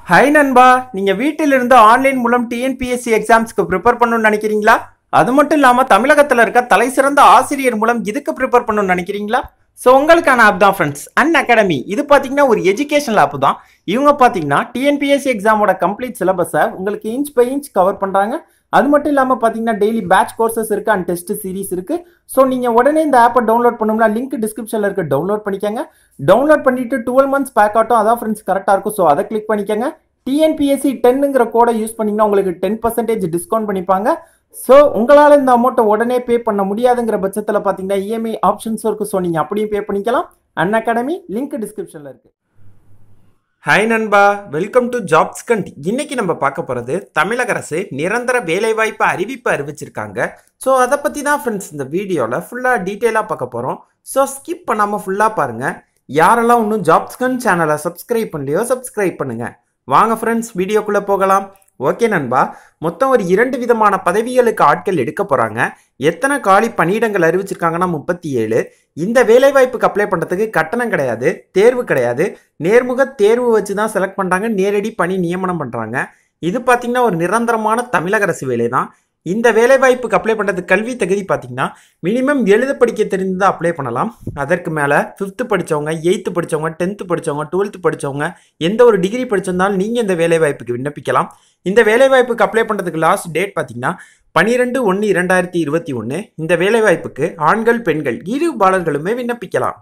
high நண்பா நீங்க வீட்டில் இருந்து ஆன்லைன் மூலம் டிஎன்பிஎஸ்சி எக்ஸாம்ஸ்க்கு ப்ரிப்பேர் பண்ணணும்னு நினைக்கிறீங்களா அது மட்டும் இல்லாம தமிழகத்துல இருக்க தலை சிறந்த ஆசிரியர் மூலம் இதுக்கு ப்ரிப்பேர் பண்ணணும்னு நினைக்கிறீங்களா ஸோ உங்களுக்கான ஆப் தான் ஃப்ரெண்ட்ஸ் அன் அகாடமி இது பார்த்தீங்கன்னா ஒரு எஜுகேஷனல் ஆப் தான் இவங்க பார்த்தீங்கன்னா டிஎன்பிஎஸ்சி எக்ஸாமோட கம்ப்ளீட் சிலபஸை உங்களுக்கு இன்ச் பை இன்ச் கவர் பண்ணுறாங்க அது மட்டும் இல்லாமல் பார்த்தீங்கன்னா டெய்லி பேட்ச் கோர்சஸ் இருக்கு அண்ட் டெஸ்ட் சீரிஸ் இருக்கு ஸோ நீங்கள் உடனே இந்த ஆப்பை டவுன்லோட் பண்ணணும்னா லிங்க் டிஸ்கிரிப்ஷனில் இருக்க டவுன்லோட் பண்ணிக்கோங்க டவுன்லோட் பண்ணிட்டு டுவெல் மந்த்ஸ் பேக் ஆட்டும் அதான் ஃப்ரெண்ட்ஸ் கரெக்டாக இருக்கும் ஸோ அதை கிளிக் பண்ணிக்கோங்க டிஎன்பிஎஸ்சி டென்னுங்கிற கோடை யூஸ் பண்ணிங்கன்னா உங்களுக்கு டென் பர்சன்டேஜ் டிஸ்கவுண்ட் பண்ணிப்பாங்க ஸோ உங்களால் இந்த அமௌண்ட்டை உடனே பே பண்ண முடியாதுங்கிற பட்சத்தில் பார்த்தீங்கன்னா இஎம்ஐ ஆப்ஷன்ஸும் இருக்குது ஸோ நீங்கள் அப்படியும் பே பண்ணிக்கலாம் அன் அகாடமி லிங்க் டிஸ்கிரிப்ஷனில் இருக்குது ஹாய் நண்பா வெல்கம் டு ஜாப்ஸ் கண்ட் இன்னைக்கு நம்ம பார்க்க போகிறது தமிழக அரசு நிரந்தர வேலைவாய்ப்பு அறிவிப்பு அறிவிச்சிருக்காங்க ஸோ அதை பற்றி தான் ஃப்ரெண்ட்ஸ் இந்த வீடியோவில் ஃபுல்லாக டீட்டெயிலாக பார்க்க போகிறோம் ஸோ ஸ்கிப் பண்ணாமல் ஃபுல்லாக பாருங்கள் யாரெல்லாம் இன்னும் ஜாப்ஸ் கண்ட் சேனலை சப்ஸ்கிரைப் பண்ணலையோ சப்ஸ்கிரைப் பண்ணுங்கள் வாங்க ஃப்ரெண்ட்ஸ் வீடியோக்குள்ளே போகலாம் ஓகே நண்பா மொத்தம் ஒரு இரண்டு விதமான பதவிகளுக்கு ஆட்கள் எடுக்க போகிறாங்க எத்தனை காலி பணியிடங்கள் அறிவிச்சிருக்காங்கன்னா முப்பத்தி ஏழு இந்த வேலைவாய்ப்புக்கு அப்ளை பண்ணுறதுக்கு கட்டணம் கிடையாது தேர்வு கிடையாது நேர்முக தேர்வு வச்சு தான் செலக்ட் பண்ணுறாங்க நேரடி பணி நியமனம் பண்ணுறாங்க இது பார்த்திங்கன்னா ஒரு நிரந்தரமான தமிழக அரசு வேலை தான் இந்த வேலைவாய்ப்புக்கு அப்ளை பண்ணுறதுக்கு கல்வி தகுதி பார்த்தீங்கன்னா மினிமம் எழுத படிக்க தெரிந்து தான் அப்ளை பண்ணலாம் அதற்கு மேலே ஃபிஃப்த்து படித்தவங்க எயித்து படித்தவங்க டென்த்து படித்தவங்க டுவெல்த்து படித்தவங்க எந்த ஒரு டிகிரி படிச்சிருந்தாலும் நீங்கள் இந்த வேலைவாய்ப்புக்கு விண்ணப்பிக்கலாம் இந்த வேலைவாய்ப்புக்கு அப்ளை பண்ணுறதுக்கு லாஸ்ட் டேட் பார்த்தீங்கன்னா பனிரெண்டு ஒன்று இரண்டாயிரத்தி இருபத்தி ஒன்று இந்த வேலைவாய்ப்புக்கு ஆண்கள் பெண்கள் இரு பாலர்களுமே விண்ணப்பிக்கலாம்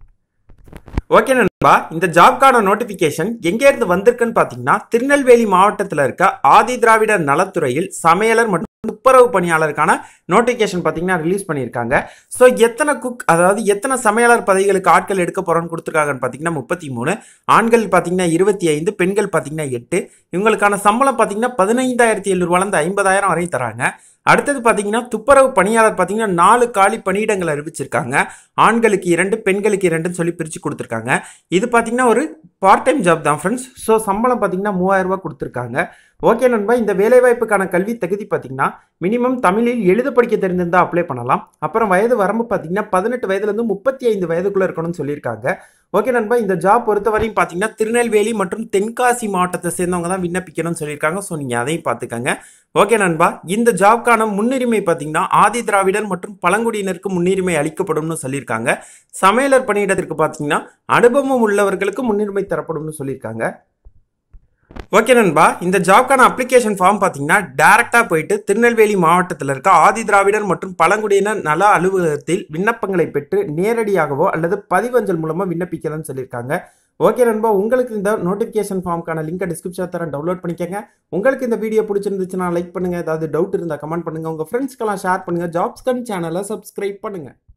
ஓகே நண்பா இந்த ஜாப்க்கான நோட்டிஃபிகேஷன் எங்கேருந்து வந்திருக்குன்னு பார்த்தீங்கன்னா திருநெல்வேலி மாவட்டத்தில் இருக்க ஆதி திராவிடர் நலத்துறையில் சமையலர் மற்றும் துப்புரவு பணியாளருக்கான நோட்டிஃபிகேஷன் பார்த்தீங்கன்னா ரிலீஸ் பண்ணியிருக்காங்க ஸோ எத்தனை குக் அதாவது எத்தனை சமையலர் பதவிகளுக்கு ஆட்கள் எடுக்க போகிறோன்னு கொடுத்துருக்காங்கன்னு பார்த்தீங்கன்னா முப்பத்தி மூணு ஆண்கள் பார்த்தீங்கன்னா இருபத்தி ஐந்து பெண்கள் பார்த்தீங்கன்னா எட்டு இவங்களுக்கான சம்பளம் பார்த்தீங்கன்னா பதினைந்தாயிரத்தி எழுநூறுவாலேருந்து ஐம்பதாயிரம் வரையும் தராங்க அடுத்தது பார்த்தீங்கன்னா துப்புரவு பணியாளர் பார்த்தீங்கன்னா நாலு காலி பணியிடங்கள் அறிவிச்சிருக்காங்க ஆண்களுக்கு இரண்டு பெண்களுக்கு இரண்டுன்னு சொல்லி பிரித்து கொடுத்துருக்காங்க இது பார்த்தீங்கன்னா ஒரு பார்ட் டைம் ஜாப் தான் ஃப்ரெண்ட்ஸ் ஸோ சம்பளம் பார்த்தீங்கன்னா மூவாயிரம் ரூபாய் கொடுத்துருக்காங்க ஓகே நண்பா இந்த வேலைவாய்ப்புக்கான கல்வி தகுதி பார்த்தீங்கன்னா மினிமம் தமிழில் எழுத படிக்க தெரிஞ்சிருந்தால் அப்ளை பண்ணலாம் அப்புறம் வயது வரம்பு பார்த்தீங்கன்னா பதினெட்டு வயதுலேருந்து முப்பத்தி ஐந்து வயதுக்குள்ளே இருக்கணும்னு சொல்லியிருக்காங்க ஓகே நண்பா இந்த ஜாப் பொறுத்தவரையும் பார்த்தீங்கன்னா திருநெல்வேலி மற்றும் தென்காசி மாவட்டத்தை சேர்ந்தவங்க தான் விண்ணப்பிக்கணும்னு சொல்லியிருக்காங்க ஸோ நீங்கள் அதையும் பார்த்துக்கங்க ஓகே நண்பா இந்த ஜாப்க்கான முன்னுரிமை பார்த்தீங்கன்னா ஆதி திராவிடர் மற்றும் பழங்குடியினருக்கு முன்னுரிமை அளிக்கப்படும்னு சொல்லியிருக்காங்க சமையலர் பணியிடத்திற்கு பார்த்தீங்கன்னா அனுபவம் உள்ளவர்களுக்கு முன்னுரிமை தரப்படும்னு சொல்லியிருக்காங்க ஓகே நண்பா இந்த ஜாப்க்கான அப்ளிகேஷன் ஃபார்ம் பார்த்தீங்கன்னா டேரெக்டாக போயிட்டு திருநெல்வேலி மாவட்டத்தில் இருக்க ஆதி திராவிடர் மற்றும் பழங்குடியினர் நல அலுவலகத்தில் விண்ணப்பங்களை பெற்று நேரடியாகவோ அல்லது பதிவஞ்சல் மூலமாக விண்ணப்பிக்கலாம்னு சொல்லியிருக்காங்க ஓகே நண்பா உங்களுக்கு இந்த நோட்டிஃபிகேஷன் ஃபார்முக்கான லிங்கை டிஸ்கிரிப்ஷன் தரேன் டவுன்லோட் பண்ணிக்கங்க உங்களுக்கு இந்த வீடியோ பிடிச்சிருந்துச்சுன்னா லைக் பண்ணுங்கள் ஏதாவது டவுட் இருந்தால் கமெண்ட் பண்ணுங்கள் உங்கள் ஃப்ரெண்ட்ஸ்க்கெல்லாம் ஷேர் பண்ணுங்கள் ஜாப்ஸ்கன் சேனலை சப்ஸ்கிரைப் பண்ணுங்கள்